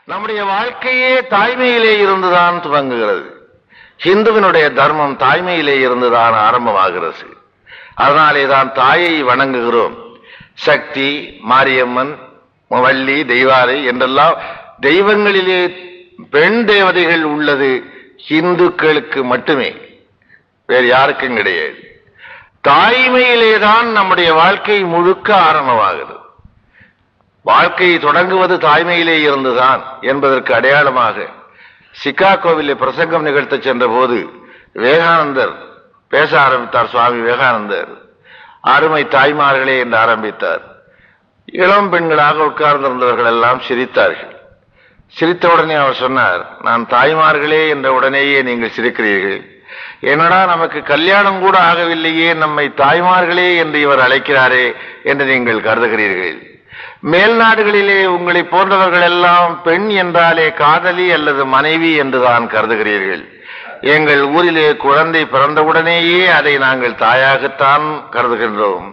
நம்முடைய வாழ்க்கையே தாய்மையிலே இருந்துதான் துவங்குகிறது ஹிந்துவினுடைய தர்மம் தாய்மையிலே இருந்துதான் ஆரம்பமாகிறது அதனாலே தான் தாயை வணங்குகிறோம் சக்தி மாரியம்மன் வள்ளி தெய்வாரை என்றெல்லாம் தெய்வங்களிலே பெண் தேவதைகள் உள்ளது ஹிந்துக்களுக்கு மட்டுமே வேறு யாருக்கும் கிடையாது தாய்மையிலே தான் நம்முடைய வாழ்க்கை முழுக்க ஆரம்பமாகிறது வாழ்க்கை தொடங்குவது தாய்மையிலே இருந்துதான் என்பதற்கு அடையாளமாக சிக்காகோவிலே பிரசங்கம் நிகழ்த்த சென்ற போது விவேகானந்தர் பேச ஆரம்பித்தார் சுவாமி விவேகானந்தர் அருமை தாய்மார்களே என்று ஆரம்பித்தார் இளம் பெண்களாக உட்கார்ந்திருந்தவர்கள் எல்லாம் சிரித்தார்கள் சிரித்தவுடனே அவர் சொன்னார் நான் தாய்மார்களே என்ற உடனேயே நீங்கள் சிரிக்கிறீர்கள் என்னடா நமக்கு கல்யாணம் கூட ஆகவில்லையே நம்மை தாய்மார்களே என்று இவர் அழைக்கிறாரே என்று நீங்கள் கருதுகிறீர்கள் மேல் நாடுகளிலே உங்களை போன்றவர்கள் எல்லாம் பெண் என்றாலே காதலி அல்லது மனைவி என்றுதான் கருதுகிறீர்கள் எங்கள் ஊரிலே குழந்தை பிறந்தவுடனேயே அதை நாங்கள் தாயாகத்தான் கருதுகின்றோம்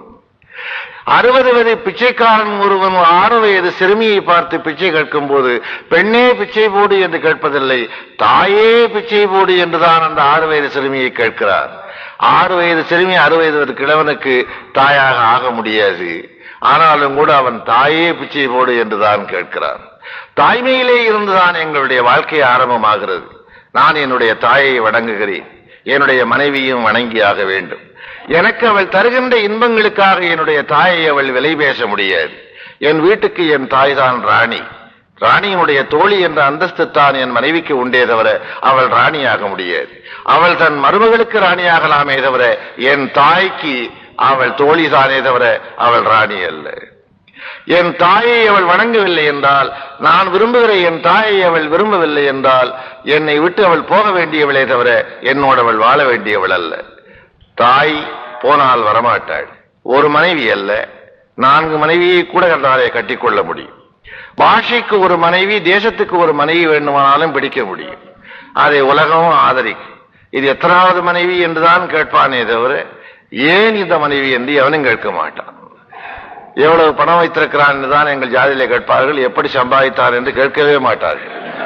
அறுபது வயது பிச்சைக்காரன் ஒருவன் ஆறு வயது சிறுமியை பார்த்து பிச்சை கேட்கும் போது பெண்ணே பிச்சை போடு என்று கேட்பதில்லை தாயே பிச்சை போடு என்றுதான் அந்த ஆறு வயது சிறுமியை கேட்கிறார் ஆறு வயது சிறுமி அறுபது வயது கிழவனுக்கு தாயாக ஆக முடியாது ஆனாலும் கூட அவன் தாயே பிச்சை போடு என்றுதான் கேட்கிறான் தாய்மையிலே இருந்துதான் எங்களுடைய வாழ்க்கை ஆரம்பமாகிறது நான் என்னுடைய தாயை வணங்குகிறேன் என்னுடைய மனைவியும் வணங்கியாக வேண்டும் எனக்கு அவள் தருகின்ற இன்பங்களுக்காக என்னுடைய தாயை அவள் விலை பேச முடியாது என் வீட்டுக்கு என் தாய் தான் ராணி ராணியினுடைய தோழி என்ற அந்தஸ்து தான் என் மனைவிக்கு உண்டே தவிர அவள் ராணியாக முடியாது அவள் தன் மருமகளுக்கு ராணியாகலாமே தவிர என் தாய்க்கு அவள் தோழி தானே தவிர அவள் ராணி அல்ல என் தாயை அவள் வணங்கவில்லை என்றால் நான் விரும்புகிற என் தாயை அவள் விரும்பவில்லை என்றால் என்னை விட்டு அவள் போக வேண்டியவளே தவிர என்னோடு அவள் வாழ வேண்டியவள் அல்ல தாய் போனால் வரமாட்டாள் ஒரு மனைவி அல்ல நான்கு மனைவியை கூட கண்டாலே கட்டிக்கொள்ள முடியும் பாஷைக்கு ஒரு மனைவி தேசத்துக்கு ஒரு மனைவி வேண்டுமானாலும் பிடிக்க முடியும் அதை உலகமும் ஆதரிக்கும் இது எத்தனாவது மனைவி என்றுதான் கேட்பானே தவிர ஏன் இந்த மனைவி என்று எவனும் கேட்க மாட்டான் எவ்வளவு பணம் வைத்திருக்கிறான் என்றுதான் எங்கள் ஜாதியிலே கேட்பார்கள் எப்படி சம்பாதித்தார் என்று கேட்கவே மாட்டார்கள்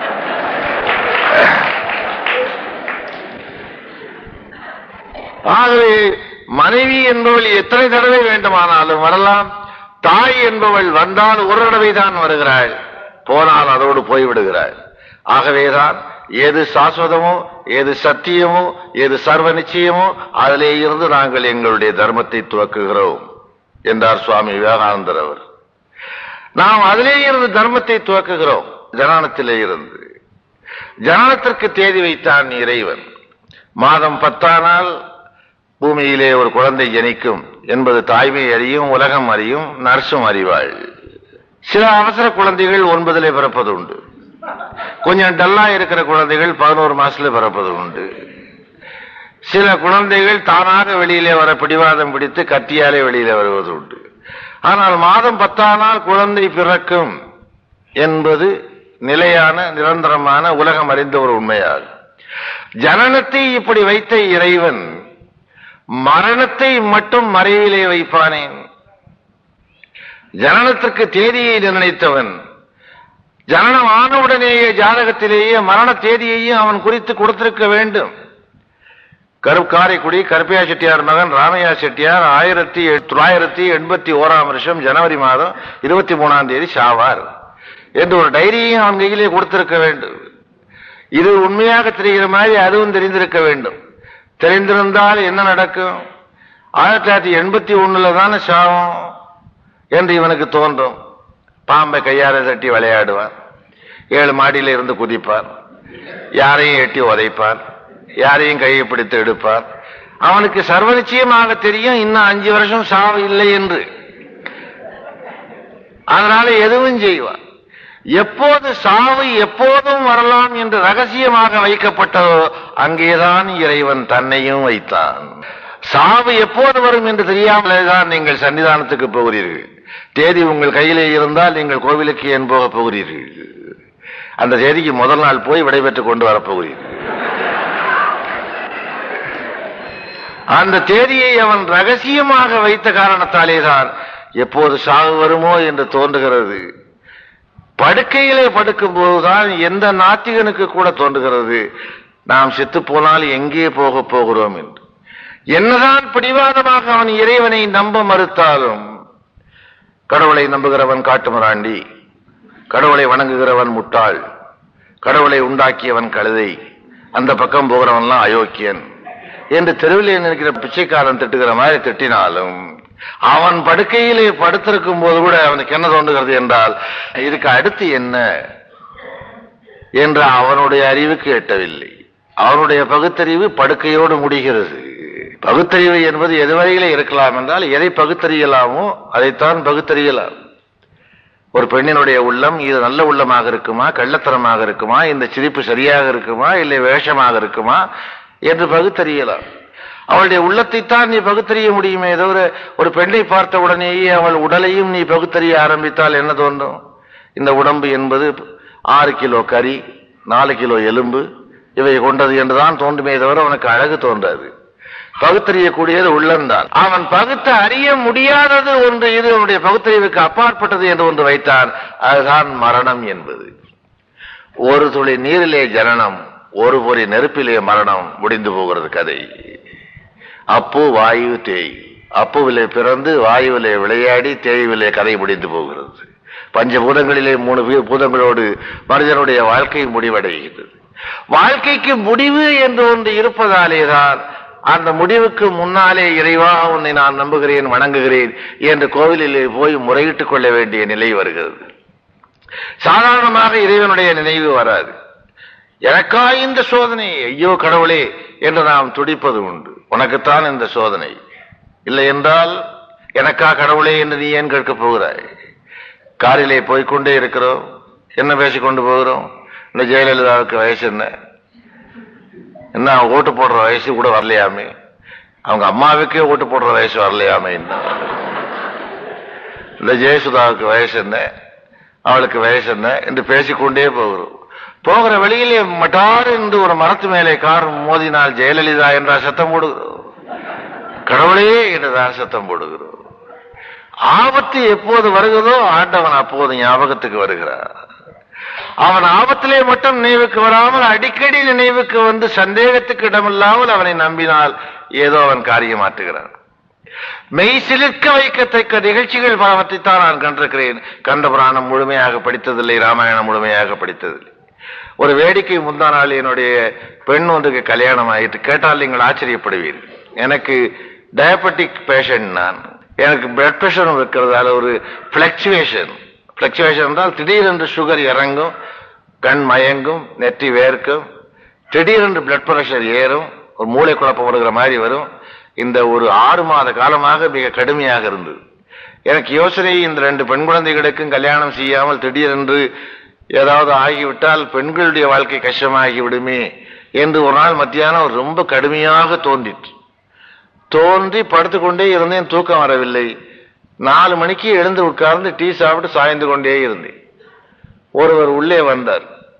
ஆகவே மனைவி என்பவள் எத்தனை தடவை வேண்டுமானாலும் வரலாம் தாய் என்பவள் வந்தால் ஒரு தடவை தான் வருகிறாள் போனால் அதோடு போய்விடுகிறாள் ஆகவேதான் எது சாஸ்வதமோ எது சத்தியமோ எது சர்வ நிச்சயமோ அதிலே இருந்து நாங்கள் எங்களுடைய தர்மத்தை துவக்குகிறோம் என்றார் சுவாமி விவேகானந்தர் அவர் நாம் அதிலே இருந்து தர்மத்தை துவக்குகிறோம் ஜனனத்திலே இருந்து ஜனனத்திற்கு தேதி வைத்தான் இறைவன் மாதம் பத்தானால் பூமியிலே ஒரு குழந்தை ஜனிக்கும் என்பது தாய்மை அறியும் உலகம் அறியும் நர்சும் அறிவாள் சில அவசர குழந்தைகள் ஒன்பதிலே பிறப்பது உண்டு கொஞ்சம் டல்லா இருக்கிற குழந்தைகள் பதினோரு மாசத்துல பிறப்பது உண்டு சில குழந்தைகள் தானாக வெளியிலே வர பிடிவாதம் பிடித்து கத்தியாலே வெளியிலே வருவது உண்டு ஆனால் மாதம் பத்தானால் குழந்தை பிறக்கும் என்பது நிலையான நிரந்தரமான உலகம் அறிந்த ஒரு உண்மையாகும் ஜனனத்தை இப்படி வைத்த இறைவன் மரணத்தை மட்டும் மறைவிலே வைப்பானேன் ஜனனத்திற்கு தேதியை நிர்ணயித்தவன் ஜனனம் ஆனவுடனேயே ஜாதகத்திலேயே மரண தேதியையும் அவன் குறித்து கொடுத்திருக்க வேண்டும் கருப் காரைக்குடி கருப்பையா செட்டியார் மகன் ராமையா செட்டியார் ஆயிரத்தி தொள்ளாயிரத்தி எண்பத்தி ஓராம் வருஷம் ஜனவரி மாதம் இருபத்தி மூணாம் தேதி சாவார் என்று ஒரு டைரியையும் அவன் கையிலே கொடுத்திருக்க வேண்டும் இது உண்மையாக தெரிகிற மாதிரி அதுவும் தெரிந்திருக்க வேண்டும் தெரிந்திருந்தால் என்ன நடக்கும் ஆயிரத்தி தொள்ளாயிரத்தி எண்பத்தி ஒண்ணுல தானே சாவம் என்று இவனுக்கு தோன்றும் பாம்பை கையால தட்டி விளையாடுவார் ஏழு மாடியில இருந்து குதிப்பார் யாரையும் எட்டி உதைப்பார் யாரையும் கையை பிடித்து எடுப்பார் அவனுக்கு சர்வ நிச்சயமாக தெரியும் இன்னும் அஞ்சு வருஷம் சாவு இல்லை என்று அதனால எதுவும் செய்வார் எப்போது சாவு எப்போதும் வரலாம் என்று ரகசியமாக வைக்கப்பட்டதோ அங்கேதான் இறைவன் தன்னையும் வைத்தான் சாவு எப்போது வரும் என்று தெரியாமலே தான் நீங்கள் சன்னிதானத்துக்கு போகிறீர்கள் தேதி உங்கள் கையிலே இருந்தால் நீங்கள் கோவிலுக்கு ஏன் போக போகிறீர்கள் அந்த தேதிக்கு முதல் நாள் போய் விடைபெற்றுக் கொண்டு வரப்போகிறீர்கள் அந்த தேதியை அவன் ரகசியமாக வைத்த காரணத்தாலே தான் எப்போது சாவு வருமோ என்று தோன்றுகிறது படுக்கையிலே படுக்கும் போதுதான் எந்த நாத்திகனுக்கு கூட தோன்றுகிறது நாம் செத்து போனால் எங்கே போக போகிறோம் என்று என்னதான் பிடிவாதமாக அவன் இறைவனை நம்ப மறுத்தாலும் கடவுளை நம்புகிறவன் காட்டுமராண்டி கடவுளை வணங்குகிறவன் முட்டாள் கடவுளை உண்டாக்கியவன் கழுதை அந்த பக்கம் போகிறவன்லாம் அயோக்கியன் என்று தெருவில் நிற்கிற பிச்சைக்காரன் திட்டுகிற மாதிரி திட்டினாலும் அவன் படுக்கையிலே படுத்திருக்கும் போது கூட அவனுக்கு என்ன தோன்றுகிறது என்றால் இதுக்கு அடுத்து என்ன என்று அவனுடைய அறிவுக்கு எட்டவில்லை அவனுடைய பகுத்தறிவு படுக்கையோடு முடிகிறது பகுத்தறிவு என்பது எதுவரையிலே இருக்கலாம் என்றால் எதை பகுத்தறியலாமோ அதைத்தான் பகுத்தறியலாம் ஒரு பெண்ணினுடைய உள்ளம் இது நல்ல உள்ளமாக இருக்குமா கள்ளத்தனமாக இருக்குமா இந்த சிரிப்பு சரியாக இருக்குமா இல்லை வேஷமாக இருக்குமா என்று பகுத்தறியலாம் அவளுடைய உள்ளத்தை தான் நீ பகுத்தறிய முடியுமே தவிர ஒரு பெண்ணை பார்த்த உடனேயே அவள் உடலையும் நீ பகுத்தறிய ஆரம்பித்தால் என்ன தோன்றும் இந்த உடம்பு என்பது ஆறு கிலோ கறி நாலு கிலோ எலும்பு இவை கொண்டது என்றுதான் தோன்றுமே தவிர உனக்கு அழகு தோன்றாது பகுத்தறியக்கூடியது உள்ளம்தான் அவன் பகுத்து அறிய முடியாதது ஒன்று இது அவனுடைய பகுத்தறிவுக்கு அப்பாற்பட்டது என்று ஒன்று வைத்தான் அதுதான் மரணம் என்பது ஒரு துளி நீரிலே ஜனனம் ஒரு பொறி நெருப்பிலே மரணம் முடிந்து போகிறது கதை அப்பு வாயு தேய் அப்புவிலே பிறந்து வாயுவிலே விளையாடி தேய்விலே கதை முடிந்து போகிறது பஞ்சபூதங்களிலே மூணு வீ- பூதங்களோடு மனிதனுடைய வாழ்க்கை முடிவடைகிறது வாழ்க்கைக்கு முடிவு என்று ஒன்று இருப்பதாலேதான் அந்த முடிவுக்கு முன்னாலே இறைவா உன்னை நான் நம்புகிறேன் வணங்குகிறேன் என்று கோவிலிலே போய் முறையிட்டுக் கொள்ள வேண்டிய நிலை வருகிறது சாதாரணமாக இறைவனுடைய நினைவு வராது எனக்கா இந்த சோதனை ஐயோ கடவுளே என்று நாம் துடிப்பது உண்டு உனக்குத்தான் இந்த சோதனை இல்லை என்றால் எனக்கா கடவுளே என்று நீ ஏன் கேட்கப் போகிறாய் காரிலே போய்க்கொண்டே இருக்கிறோம் என்ன பேசிக்கொண்டு போகிறோம் இந்த ஜெயலலிதாவுக்கு வயசு என்ன என்ன அவங்க ஓட்டு போடுற வயசு கூட வரலையாமே அவங்க அம்மாவுக்கே ஓட்டு போடுற வயசு வரலையாமே இன்னும் இந்த ஜெயசுதாவுக்கு வயசு என்ன அவளுக்கு வயசு என்ன என்று பேசிக்கொண்டே போகிறோம் போகிற வழியிலே மட்டார் என்று ஒரு மரத்து மேலே கார் மோதினால் ஜெயலலிதா என்றா சத்தம் போடுகிறோம் கடவுளே என்றுதான் சத்தம் போடுகிறோம் ஆபத்து எப்போது வருகிறதோ ஆண்டவன் அப்போது ஞாபகத்துக்கு வருகிறார் அவன் ஆபத்திலே மட்டும் நினைவுக்கு வராமல் அடிக்கடி நினைவுக்கு வந்து சந்தேகத்துக்கு இடமில்லாமல் அவனை நம்பினால் ஏதோ அவன் காரியமாற்றுகிறான் மெய் சிலிர்க்க வைக்கத்தக்க நிகழ்ச்சிகள் பலவற்றைத்தான் நான் கண்டிருக்கிறேன் கண்ட புராணம் முழுமையாக படித்ததில்லை ராமாயணம் முழுமையாக படித்ததில்லை ஒரு வேடிக்கை முந்தா நாள் என்னுடைய பெண் ஒன்றுக்கு கல்யாணம் ஆயிட்டு கேட்டால் நீங்கள் ஆச்சரியப்படுவீர்கள் எனக்கு டயபெட்டிக் பேஷண்ட் நான் எனக்கு பிளட் பிரஷரும் இருக்கிறதால ஒரு பிளக்சுவேஷன் பிளக்சுவேஷன் என்றால் திடீரென்று சுகர் இறங்கும் கண் மயங்கும் நெற்றி வேர்க்கும் திடீரென்று பிளட் பிரஷர் ஏறும் ஒரு மூளை குழப்பம் வருகிற மாதிரி வரும் இந்த ஒரு ஆறு மாத காலமாக மிக கடுமையாக இருந்தது எனக்கு யோசனை இந்த ரெண்டு பெண் குழந்தைகளுக்கும் கல்யாணம் செய்யாமல் திடீரென்று ஏதாவது ஆகிவிட்டால் பெண்களுடைய வாழ்க்கை கஷ்டமாகி விடுமே என்று ஒரு நாள் மத்தியானம் ரொம்ப கடுமையாக தோன்றிற்று தோன்றி படுத்துக்கொண்டே இருந்தேன் தூக்கம் வரவில்லை நாலு மணிக்கு எழுந்து உட்கார்ந்து டீ சாப்பிட்டு சாய்ந்து கொண்டே இருந்தேன் ஒருவர் உள்ளே வந்தார்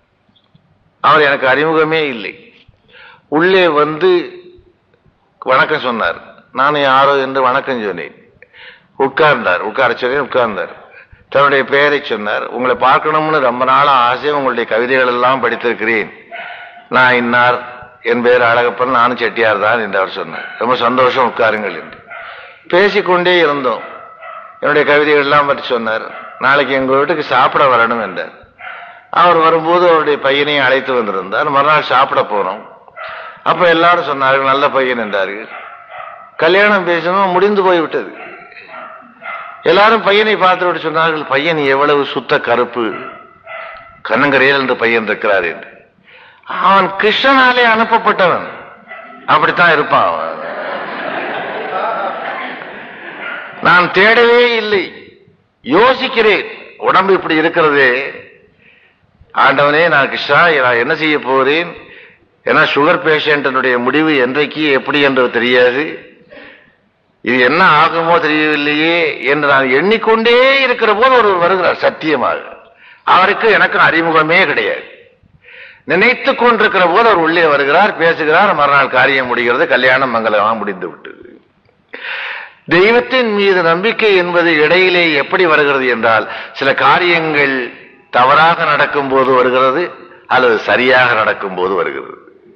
அவர் எனக்கு அறிமுகமே இல்லை உள்ளே வந்து வணக்கம் சொன்னார் நான் யாரோ என்று வணக்கம் சொன்னேன் உட்கார்ந்தார் உட்கார சொன்னேன் உட்கார்ந்தார் தன்னுடைய பெயரை சொன்னார் உங்களை பார்க்கணும்னு ரொம்ப நாளா ஆசை உங்களுடைய கவிதைகள் எல்லாம் படித்திருக்கிறேன் நான் இன்னார் என் பேர் அழகப்பன் நானும் செட்டியார் தான் என்று அவர் சொன்னார் ரொம்ப சந்தோஷம் உட்காருங்கள் என்று பேசிக்கொண்டே இருந்தோம் என்னுடைய கவிதைகள் எல்லாம் பற்றி சொன்னார் நாளைக்கு எங்க வீட்டுக்கு சாப்பிட வரணும் என்றார் அவர் வரும்போது அவருடைய பையனையும் அழைத்து வந்திருந்தார் மறுநாள் சாப்பிட போனோம் அப்ப எல்லாரும் சொன்னார்கள் நல்ல பையன் என்றார்கள் கல்யாணம் பேசணும் முடிந்து போய்விட்டது எல்லாரும் பையனை பார்த்துவிட்டு சொன்னார்கள் பையன் எவ்வளவு சுத்த கருப்பு கண்ணங்கரையில் என்று பையன் இருக்கிறார் என்று அவன் கிருஷ்ணனாலே அனுப்பப்பட்டவன் அப்படித்தான் இருப்பான் அவன் நான் தேடவே இல்லை யோசிக்கிறேன் உடம்பு இப்படி இருக்கிறதே ஆண்டவனே நான் கிருஷ்ணா நான் என்ன செய்ய போகிறேன் ஏன்னா சுகர் பேஷண்டினுடைய முடிவு என்றைக்கு எப்படி என்று தெரியாது இது என்ன ஆகுமோ தெரியவில்லையே என்று நான் எண்ணிக்கொண்டே இருக்கிற போது ஒருவர் வருகிறார் சத்தியமாக அவருக்கு எனக்கு அறிமுகமே கிடையாது நினைத்து கொண்டிருக்கிற போது அவர் உள்ளே வருகிறார் பேசுகிறார் மறுநாள் காரியம் முடிகிறது கல்யாணம் மங்களமாக முடிந்து விட்டது தெய்வத்தின் மீது நம்பிக்கை என்பது இடையிலே எப்படி வருகிறது என்றால் சில காரியங்கள் தவறாக நடக்கும் போது வருகிறது அல்லது சரியாக நடக்கும் போது வருகிறது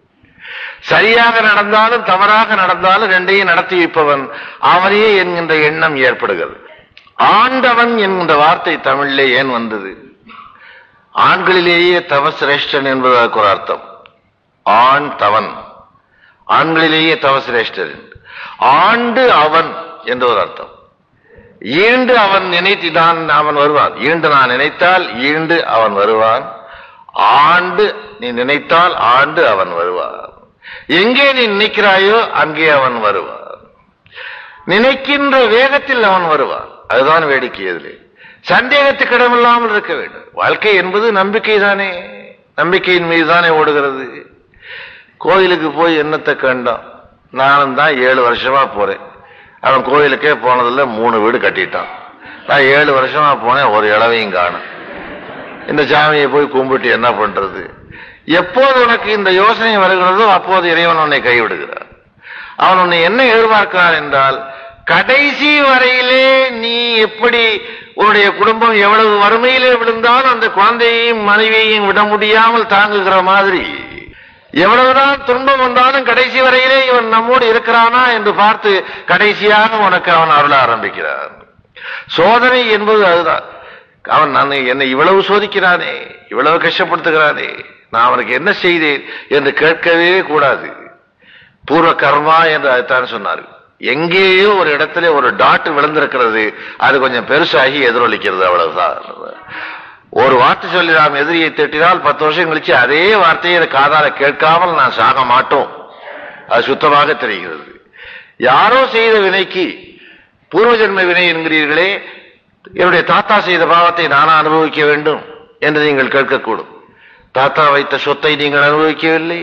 சரியாக நடந்தாலும் தவறாக நடந்தாலும் ரெண்டையும் நடத்தி வைப்பவன் அவனே என்கின்ற எண்ணம் ஏற்படுகிறது ஆண்டவன் என்கின்ற வார்த்தை தமிழிலே ஏன் வந்தது ஆண்களிலேயே தவசிரேஷ்டன் என்பதற்கு ஒரு அர்த்தம் ஆண் தவன் ஆண்களிலேயே தவசிரேஷ்டன் ஆண்டு அவன் என்ற ஒரு அர்த்தம் ஈண்டு அவன் நினைத்துதான் அவன் வருவான் ஈண்டு நான் நினைத்தால் ஈண்டு அவன் வருவான் ஆண்டு நீ நினைத்தால் ஆண்டு அவன் வருவான் எங்கே நீ நினைக்கிறாயோ அங்கே அவன் வருவான் நினைக்கின்ற வேகத்தில் அவன் வருவான் அதுதான் வேடிக்கை அதிலே சந்தேகத்துக்கு இடமில்லாமல் இருக்க வேண்டும் வாழ்க்கை என்பது நம்பிக்கை தானே நம்பிக்கையின் மீது தானே ஓடுகிறது கோயிலுக்கு போய் என்னத்தை கண்டோம் நானும் தான் ஏழு வருஷமா போறேன் அவன் கோயிலுக்கே போனதில்ல மூணு வீடு கட்டிட்டான் நான் ஏழு வருஷமா போனேன் ஒரு இளவையும் காணும் இந்த சாமியை போய் கும்பிட்டு என்ன பண்றது எப்போது உனக்கு இந்த யோசனை வருகிறதோ அப்போது இறைவன் உன்னை கைவிடுகிறார் அவன் உன்னை என்ன எதிர்பார்க்கிறான் என்றால் கடைசி வரையிலே நீ எப்படி உன்னுடைய குடும்பம் எவ்வளவு வறுமையிலே விழுந்தாலும் அந்த குழந்தையையும் மனைவியையும் விட முடியாமல் தாங்குகிற மாதிரி எவ்வளவுதான் துன்பம் வந்தாலும் கடைசி வரையிலே இவன் நம்மோடு இருக்கிறானா என்று பார்த்து கடைசியாக உனக்கு அவன் அருள ஆரம்பிக்கிறான் சோதனை என்பது அதுதான் அவன் நான் என்னை இவ்வளவு சோதிக்கிறானே இவ்வளவு கஷ்டப்படுத்துகிறானே நான் அவனுக்கு என்ன செய்தேன் என்று கேட்கவே கூடாது பூர்வ கர்மா என்று அதைத்தான் சொன்னார் எங்கேயோ ஒரு இடத்துல ஒரு டாட் விழுந்திருக்கிறது அது கொஞ்சம் பெருசாகி எதிரொலிக்கிறது அவ்வளவுதான் ஒரு வார்த்தை சொல்லி நாம் எதிரியை திட்டினால் பத்து வருஷம் கழிச்சு அதே வார்த்தையை எனக்கு காதால கேட்காமல் நான் சாக மாட்டோம் அது சுத்தமாக தெரிகிறது யாரோ செய்த வினைக்கு பூர்வ ஜென்ம வினை என்கிறீர்களே என்னுடைய தாத்தா செய்த பாவத்தை நானா அனுபவிக்க வேண்டும் என்று நீங்கள் கேட்கக்கூடும் தாத்தா வைத்த சொத்தை நீங்கள் அனுபவிக்கவில்லை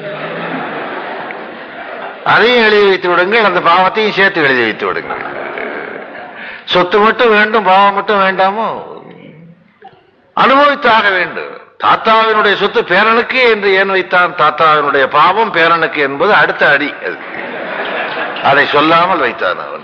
அதையும் எழுதி வைத்து விடுங்கள் அந்த பாவத்தையும் சேர்த்து எழுதி வைத்து விடுங்கள் சொத்து மட்டும் வேண்டும் பாவம் மட்டும் வேண்டாமோ அனுபவித்தாக வேண்டும் தாத்தாவினுடைய சொத்து பேரனுக்கு என்று ஏன் வைத்தான் தாத்தாவினுடைய பாவம் பேரனுக்கு என்பது அடுத்த அடி அது அதை சொல்லாமல் வைத்தான் அவன்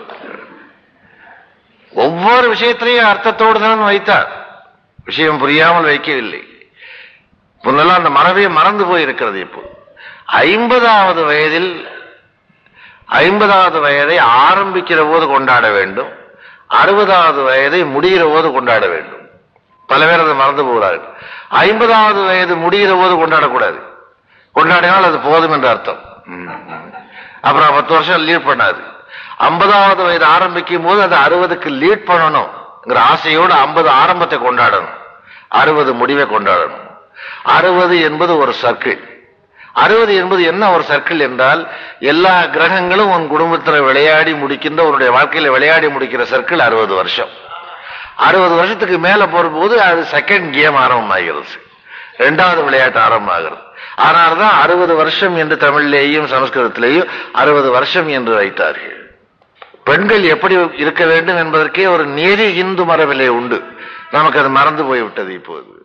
ஒவ்வொரு விஷயத்திலையும் அர்த்தத்தோடு தான் வைத்தார் விஷயம் புரியாமல் வைக்கவில்லை முன்னெல்லாம் அந்த மரபே மறந்து போய் இருக்கிறது இப்போ ஐம்பதாவது வயதில் ஐம்பதாவது வயதை ஆரம்பிக்கிற போது கொண்டாட வேண்டும் அறுபதாவது வயதை முடிகிற போது கொண்டாட வேண்டும் பல பேர் அதை மறந்து போகிறார்கள் ஐம்பதாவது வயது முடிகிற போது கொண்டாடக்கூடாது கொண்டாடினால் அது போதும் என்ற அர்த்தம் அப்புறம் பத்து வருஷம் லீட் பண்ணாது ஐம்பதாவது வயது ஆரம்பிக்கும் போது அது அறுபதுக்கு லீட் பண்ணணும்ங்கிற ஆசையோடு ஐம்பது ஆரம்பத்தை கொண்டாடணும் அறுபது முடிவை கொண்டாடணும் அறுபது என்பது ஒரு சர்க்கிள் அறுபது என்பது என்ன ஒரு சர்க்கிள் என்றால் எல்லா கிரகங்களும் உன் குடும்பத்தில் விளையாடி முடிக்கின்ற உன்னுடைய வாழ்க்கையில விளையாடி முடிக்கிற சர்க்கிள் அறுபது வருஷம் அறுபது வருஷத்துக்கு மேல போகும்போது அது செகண்ட் கேம் ஆரம்பமாகிறது ரெண்டாவது விளையாட்டு ஆரம்பமாகிறது அதனால்தான் அறுபது வருஷம் என்று தமிழிலேயும் சமஸ்கிருதத்திலேயும் அறுபது வருஷம் என்று வைத்தார்கள் பெண்கள் எப்படி இருக்க வேண்டும் என்பதற்கே ஒரு நேரி இந்து மரபிலே உண்டு நமக்கு அது மறந்து போய்விட்டது இப்போது